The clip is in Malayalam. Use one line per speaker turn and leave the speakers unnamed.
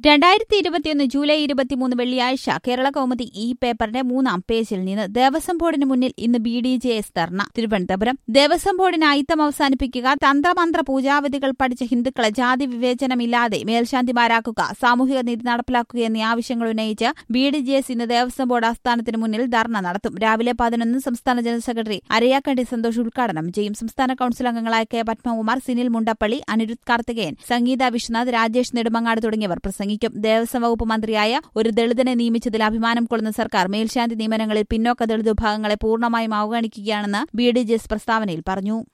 രണ്ടായിരത്തി ഇരുപത്തിയൊന്ന് ജൂലൈ ഇരുപത്തിമൂന്ന് വെള്ളിയാഴ്ച കേരള കൗമുദി ഈ പേപ്പറിന്റെ മൂന്നാം പേജിൽ നിന്ന് ദേവസ്വം ബോർഡിന് മുന്നിൽ ഇന്ന് B D J S dharna Thiruvananthapuram Devaswom ബോർഡിന് അയിത്തം അവസാനിപ്പിക്കുക തന്ത്രമന്ത്ര പൂജാവിധികൾ പഠിച്ച ഹിന്ദുക്കളെ ജാതി വിവേചനമില്ലാതെ മേൽശാന്തിമാരാക്കുക സാമൂഹിക നീതി നടപ്പിലാക്കുക എന്നീ ആവശ്യങ്ങൾ ഉന്നയിച്ച് ബി ഡി ജെ എസ് ഇന്ന് ദേവസ്വം ബോർഡ് ആസ്ഥാനത്തിന് മുന്നിൽ ധർണ നടത്തും രാവിലെ പതിനൊന്ന് സംസ്ഥാന ജനറൽ സെക്രട്ടറി അരയാക്കണ്ടി സന്തോഷ് ഉദ്ഘാടനം ചെയ്യും സംസ്ഥാന കൌൺസിൽ അംഗങ്ങളായ കെ പത്മകുമാർ സിനിൽ മുണ്ടപ്പള്ളി അനിരുദ്ധ് കാർത്തികേയൻ സംഗീത വിശ്വനാഥ് രാജേഷ് നെടുമങ്ങാട് തുടങ്ങിയവർ പ്രസംഗിക്കും ദേവസ്വം വകുപ്പ് മന്ത്രിയായ ഒരു ദളിതനെ നിയമിച്ചതിൽ അഭിമാനം കൊള്ളുന്ന സർക്കാർ മേൽശാന്തി നിയമനങ്ങളിൽ പിന്നോക്ക ദളിത് വിഭാഗങ്ങളെ പൂർണ്ണമായും അവഗണിക്കുകയാണെന്ന് ബി ഡി ജെ എസ് പ്രസ്താവനയിൽ പറഞ്ഞു